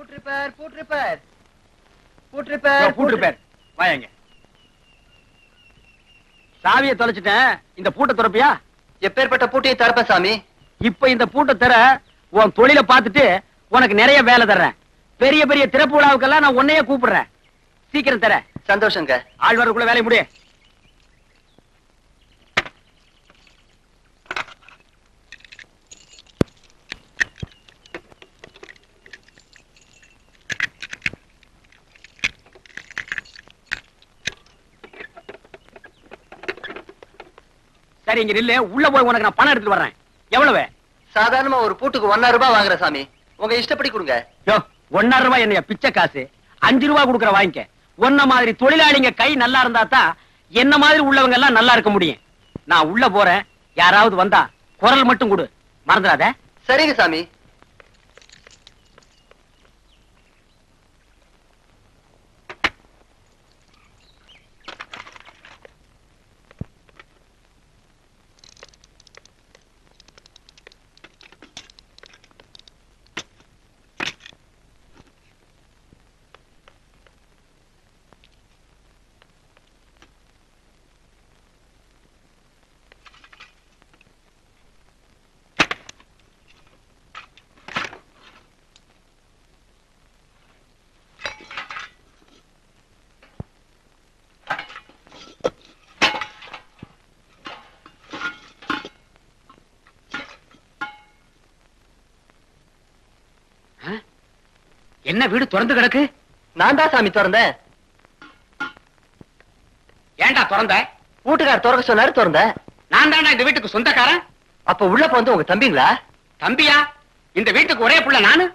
Boot repair boot repair boot repair பூட்டு பேர் வாயங்க சாவியை தொலைச்சிட்டேன் இந்த பூட்டை திறப்பியா எப்பேற்பட்ட பூட்டியை தரப்பேன் சாமி இப்ப இந்த பூட்டை தர உன் தொழிலை பார்த்துட்டு உனக்கு நிறைய வேலை தர்றேன் பெரிய பெரிய திறப்பு விழாவுக்கெல்லாம் நான் உன்னையே கூப்பிடுறேன் சீக்கிரம் தர சந்தோஷங்க ஆள் வரக்குள்ள வேலையை முடிய சரி இங்க நில்லு உள்ள போய் உனக்கு நான் பணம் எடுத்துட்டு வர்றேன் எவ்வளவு சாதாரணமா ஒரு பூட்டுக்கு ஒன்னா ரூபாய் வாங்குற சாமி உங்க இஷ்டப்படி கொடுங்க யோ ஒன்னாயிரம் ரூபாய் என்னைய பிச்சை காசு அஞ்சு ரூபாய் கொடுக்குற வாங்கிக்க உன்ன மாதிரி தொழிலாளிங்க கை நல்லா இருந்தா தான் என்ன மாதிரி உள்ளவங்க எல்லாம் நல்லா இருக்க முடியும் நான் உள்ள போறேன் யாராவது வந்தா குரல் மட்டும் கொடு மறந்துடாத சரிங்க சாமி என்ன வீடு திறந்து கிடக்கு நான் தான் சாமி திறந்தேன் ஏன்டா திறந்த வீட்டுக்கார் திறக்க சொன்னாரு திறந்தேன் நான் தான்டா இந்த வீட்டுக்கு சொந்தக்காரன் அப்ப உள்ள வந்து உங்க தம்பிங்களா தம்பியா இந்த வீட்டுக்கு ஒரே புள்ள நானு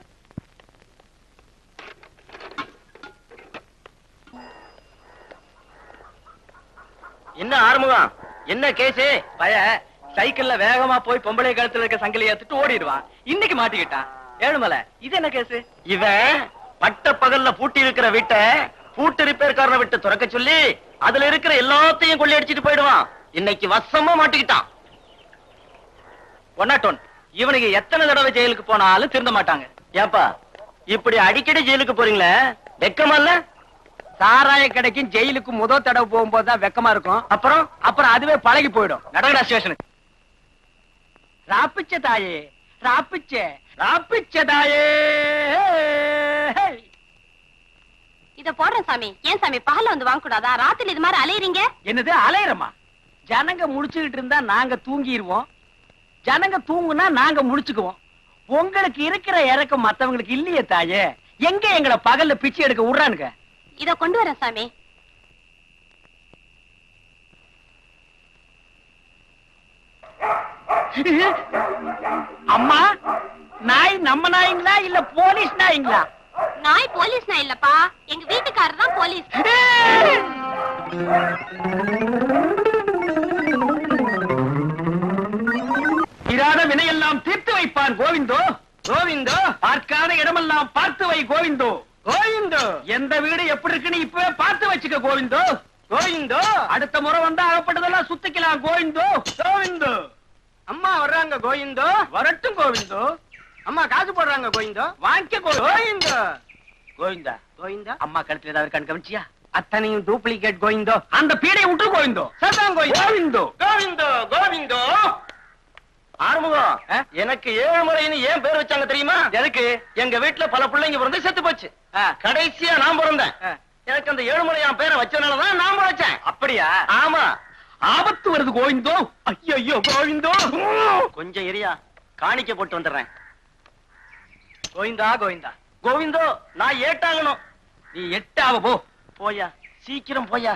என்ன ஆறுமுகம் என்ன கேசு பய சைக்கிள்ல வேகமா போய் பொம்பளை கழுத்துல இருக்க சங்கிலியை எடுத்துட்டு ஓடிடுவான் இன்னைக்கு மாட்டிக்கிட்டான் ஏழுமலை இது என்ன கேசு இவன் பட்ட பகல்ல பூட்டி இருக்கிற வீட்டை பூட்டு ரிப்பேர்காரனை விட்டு துறக்க சொல்லி அதுல இருக்கிற எல்லாத்தையும் கொள்ளையடிச்சிட்டு போயிடுவான் இன்னைக்கு வசமா மாட்டிக்கிட்டான் ஒன்னாட்டோன் இவனுக்கு எத்தனை தடவை ஜெயிலுக்கு போனாலும் திருந்த மாட்டாங்க ஏப்பா இப்படி அடிக்கடி ஜெயிலுக்கு போறீங்களே வெக்கமா இல்ல சாராய கடைக்கும் ஜெயிலுக்கும் முதல் தடவை போகும்போது தான் வெக்கமா இருக்கும் அப்புறம் அப்புறம் அதுவே பழகி போயிடும் நடகடா ஸ்டேஷனுக்கு ராப்பிச்ச தாயே ராப்பிச்ச ராப்பிச்ச தாயே இத போடுறேன் சாமி ஏன் சாமி பகல்ல வந்து வாங்க கூடாதா ராத்திரி இது மாதிரி அலையறீங்க என்னது அலையறமா ஜனங்க முடிச்சுக்கிட்டு இருந்தா நாங்க தூங்கிடுவோம் ஜனங்க தூங்குனா நாங்க முடிச்சுக்குவோம் உங்களுக்கு இருக்கிற இறக்கம் மத்தவங்களுக்கு இல்லையே தாயே எங்க எங்களை பகல்ல பிச்சை எடுக்க விடுறானுங்க இத கொண்டு வரேன் சாமி அம்மா நாய் நம்ம நாய்ங்களா இல்ல போலீஸ் நாய்ங்களா நாய் போலீஸ் நான் இல்லப்பா எங்க வீட்டுக்காரர் தான் போலீஸ் இராத வினையெல்லாம் தீர்த்து வைப்பான் கோவிந்தோ கோவிந்தோ பார்க்காத இடமெல்லாம் பார்த்து வை கோவிந்தோ கோவிந்தோ எந்த வீடு எப்படி இருக்குன்னு இப்பவே பார்த்து வச்சுக்க கோவிந்தோ கோவிந்தோ அடுத்த முறை வந்தா அகப்பட்டதெல்லாம் சுத்திக்கலாம் கோவிந்தோ கோவிந்தோ அம்மா வர்றாங்க கோவிந்தோ வரட்டும் கோவிந்தோ அம்மா காசு போடுறாங்க கோவிந்தோ வாங்கிக்க கோவிந்தோ கோவிந்தா கோவிந்தா அம்மா கழுத்துல ஏதாவது கண் கவனிச்சியா அத்தனையும் டூப்ளிகேட் கோவிந்தோ அந்த பீடையை விட்டு கோவிந்தோ சதான் கோவிந்தோ கோவிந்தோ கோவிந்தோ ஆறுமுகம் எனக்கு ஏழு முறைன்னு ஏன் பேர் வச்சாங்க தெரியுமா எதுக்கு எங்க வீட்டுல பல பிள்ளைங்க பிறந்து செத்து போச்சு கடைசியா நான் பிறந்தேன் எனக்கு அந்த ஏழுமலையான் பேரை வச்சதுனாலதான் நான் வச்சேன் அப்படியா ஆமா ஆபத்து வருது கோவிந்தோ ஐயோ கோவிந்தோ கொஞ்சம் எரியா காணிக்க போட்டு வந்துடுறேன் கோவிந்தா கோவிந்தா கோவிந்தோ நான் ஏட்டாகணும் நீ எட்டாவ போ போயா சீக்கிரம் போயா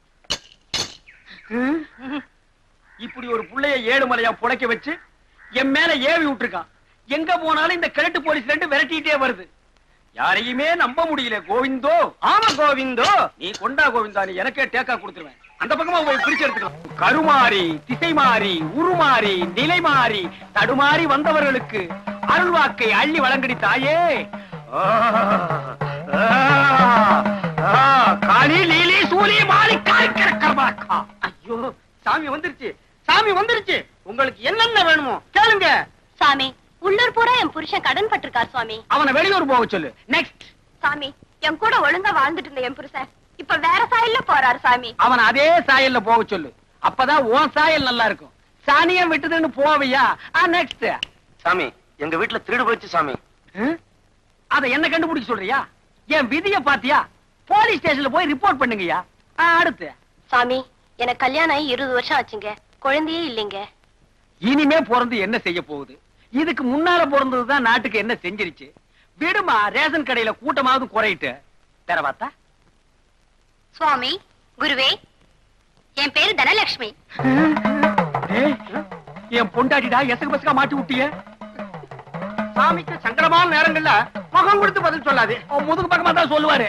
இப்படி ஒரு புள்ளைய ஏழு மலையா புடைக்க வச்சு என் மேல ஏவி விட்டுருக்கான் எங்க போனாலும் இந்த கிழட்டு போலீஸ் ரெண்டு விரட்டிட்டே வருது யாரையுமே நம்ப முடியல கோவிந்தோ ஆமா கோவிந்தோ நீ கொண்டா கோவிந்தா நீ எனக்கே டேக்கா கொடுத்துருவேன் அந்த பக்கமா போய் பிரிச்சு எடுத்துக்கலாம் கருமாறி திசை மாறி உருமாறி நிலை மாறி தடுமாறி வந்தவர்களுக்கு அருள்வாக்கை அள்ளி வழங்கடி தாயே ஆ, ஆ, ஆ, காளி லீலி சூலி மாலி காய்க்கிற கர்மாக்கா ஐயோ சாமி வந்துருச்சு சாமி வந்துருச்சு உங்களுக்கு என்னென்ன வேணுமோ கேளுங்க சாமி உள்ளூர் பூரா என் புருஷன் கடன் பட்டிருக்கார் சுவாமி அவனை வெளியூர் போக சொல்லு நெக்ஸ்ட் சாமி என் கூட ஒழுங்கா வாழ்ந்துட்டு இருந்த என் புருஷன் இப்ப வேற சாயல்ல போறாரு சாமி அவன் அதே சாயல்ல போக சொல்லு அப்பதான் உன் சாயல் நல்லா இருக்கும் சாணியம் விட்டுதுன்னு போவியா நெக்ஸ்ட் சாமி எங்க வீட்டுல திருடு போயிடுச்சு சாமி அத என்ன கண்டுபிடிக்க சொல்றியா என் விதிய பாத்தியா போலீஸ் ஸ்டேஷன்ல போய் ரிப்போர்ட் பண்ணுங்கய்யா ஆ, அடுத்து சாமி எனக்கு கல்யாணம் ஆகி இருபது வருஷம் ஆச்சுங்க குழந்தையே இல்லைங்க இனிமே பிறந்து என்ன செய்ய போகுது இதுக்கு முன்னால பிறந்ததுதான் நாட்டுக்கு என்ன செஞ்சிருச்சு விடுமா ரேஷன் கடையில கூட்டமாவது குறையிட்டு வேற பார்த்தா சுவாமி குருவே என் பேரு தனலட்சுமி ஏய், என் பொண்டாட்டிடா எசகு பசகா மாட்டி விட்டிய சாமிக்கு சங்கடமான நேரங்கள்ல முகம் கொடுத்து பதில் சொல்லாது அவன் முதுகு பக்கமா தான் சொல்லுவாரு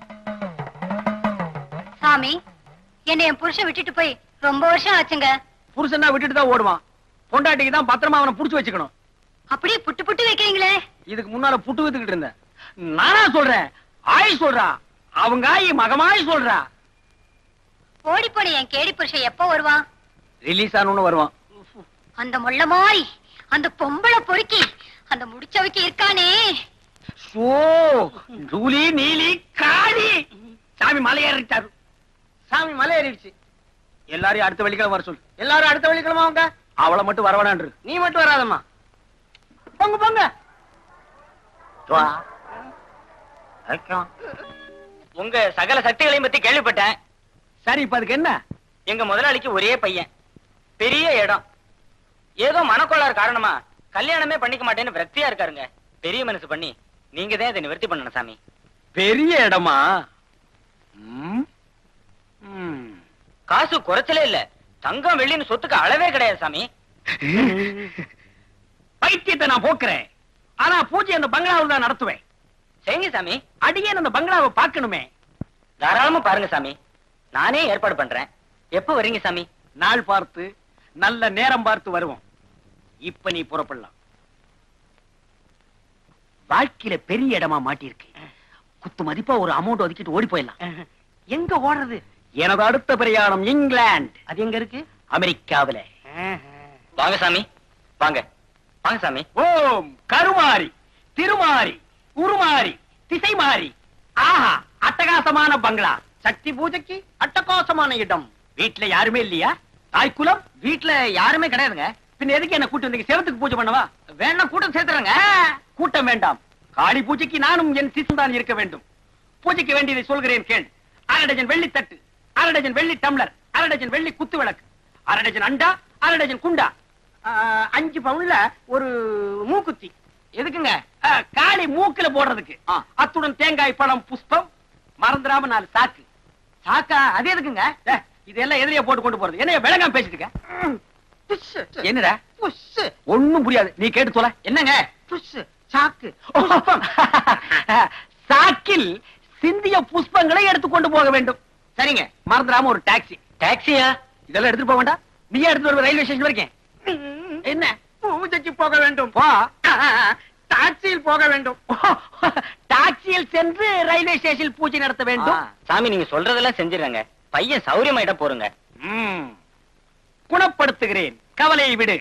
சாமி என்னை என் புருஷன் விட்டுட்டு போய் ரொம்ப வருஷம் ஆச்சுங்க புருஷனா விட்டுட்டு தான் ஓடுவான் பொண்டாட்டிக்கு தான் பத்திரமா அவனை புடிச்சு வச்சுக்கணும் அப்படியே புட்டு புட்டு வைக்கிறீங்களே இதுக்கு முன்னால புட்டு வித்துக்கிட்டு இருந்தேன் நானா சொல்றேன் ஆய் சொல்றா அவங்க ஆயி மகமாய் சொல்றா ஓடி போன என் கேடி புருஷன் எப்ப வருவான் ரிலீஸ் ஆனு வருவான் அந்த முள்ள மாதிரி அந்த பொம்பளை பொறுக்கி அந்த முடிச்சவைக்கு இருக்கானே சோ ஜூலி நீலி காளி சாமி மலை ஏறிட்டாரு சாமி மலை ஏறிடுச்சு எல்லாரையும் அடுத்த வெள்ளிக்கிழமை வர சொல்லு எல்லாரும் அடுத்த வெள்ளிக்கிழமை வாங்க அவளை மட்டும் வரவேணான்று நீ மட்டும் வராதம்மா போங்க போங்க உங்க சகல சக்திகளையும் பத்தி கேள்விப்பட்டேன் சரி இப்ப அதுக்கு என்ன எங்க முதலாளிக்கு ஒரே பையன் பெரிய இடம் ஏதோ மனக்கோளாறு காரணமா கல்யாணமே பண்ணிக்க மாட்டேன்னு விரக்தியா இருக்காருங்க பெரிய மனசு பண்ணி நீங்க தான் இதை நிவர்த்தி பண்ணணும் சாமி பெரிய இடமா ம். ம். காசு குறைச்சலே இல்ல தங்கம் வெள்ளின்னு சொத்துக்கு அளவே கிடையாது சாமி பைத்தியத்தை நான் போக்குறேன் ஆனா பூஜை அந்த பங்களாவில் தான் நடத்துவேன் செய்யுங்க சாமி அடியேன் அந்த பங்களாவை பார்க்கணுமே தாராளமா பாருங்க சாமி நானே ஏற்பாடு பண்றேன் எப்ப வர்றீங்க சாமி நாள் பார்த்து நல்ல நேரம் பார்த்து வருவோம் இப்ப நீ புறப்படலாம் வாழ்க்கையில பெரிய இடமா மாட்டியிருக்கு குத்து மதிப்பா ஒரு அமௌண்ட் ஒதுக்கிட்டு ஓடி போயிடலாம் எங்க ஓடுறது எனது அடுத்த பிரயாணம் இங்கிலாந்து அது எங்க இருக்கு அமெரிக்காவில வாங்க சாமி வாங்க வாங்க சாமி ஓம் கருமாரி திருமாரி உருமாரி திசை மாறி ஆஹா அட்டகாசமான பங்களா சக்தி பூஜைக்கு அட்டகாசமான இடம் வீட்ல யாருமே இல்லையா தாய்க்குலம் வீட்ல யாருமே கிடையாதுங்க பின்ன எதுக்கு என்ன கூட்டம் வந்தீங்க செவத்துக்கு பூஜை பண்ணவா வேணா கூட்டம் சேர்த்துறங்க கூட்டம் வேண்டாம் காளி பூஜைக்கு நானும் என் சிசுதான் இருக்க வேண்டும் பூஜைக்கு வேண்டியதை சொல்கிறேன் கேள் அரை டஜன் வெள்ளி தட்டு அரை டஜன் வெள்ளி டம்ளர் அரை டஜன் வெள்ளி குத்து விளக்கு அரை டஜன் அண்டா அரை டஜன் குண்டா ஆ, அஞ்சு பவுன்ல ஒரு மூக்குத்தி எதுக்குங்க ஆ, காளி மூக்குல போடுறதுக்கு அத்துடன் தேங்காய் பழம் புஷ்பம் மறந்துடாம நாலு சாக்கு சாக்கா அது எதுக்குங்க ஏ, இதெல்லாம் எதிரியா போட்டு கொண்டு போறது என்ன விளங்காம பேசிட்டு இருக்க? என்னடா ஒண்ணும் புரியாது நீ கேட்டு சொல்ல என்னங்க சாக்கு சாக்கில் சிந்திய புஷ்பங்களை எடுத்து கொண்டு போக வேண்டும் சரிங்க மறந்துடாம ஒரு டாக்ஸி டாக்ஸியா இதெல்லாம் எடுத்துட்டு போக வேண்டாம் நீயே எடுத்துட்டு வருவ ரயில்வே ஸ்டேஷன் வரைக்கும் என்ன பூஜைக்கு போக வேண்டும் போ டாக்ஸியில் போக வேண்டும் டாக்ஸியில் சென்று ரயில்வே ஸ்டேஷனில் பூஜை நடத்த வேண்டும் சாமி நீங்க சொல்றதெல்லாம் செஞ்சிடறேங்க பையன் சௌரியமாயிட்ட போறங்க ம். குணப்படுத்துகிறேன் கவலையை விடு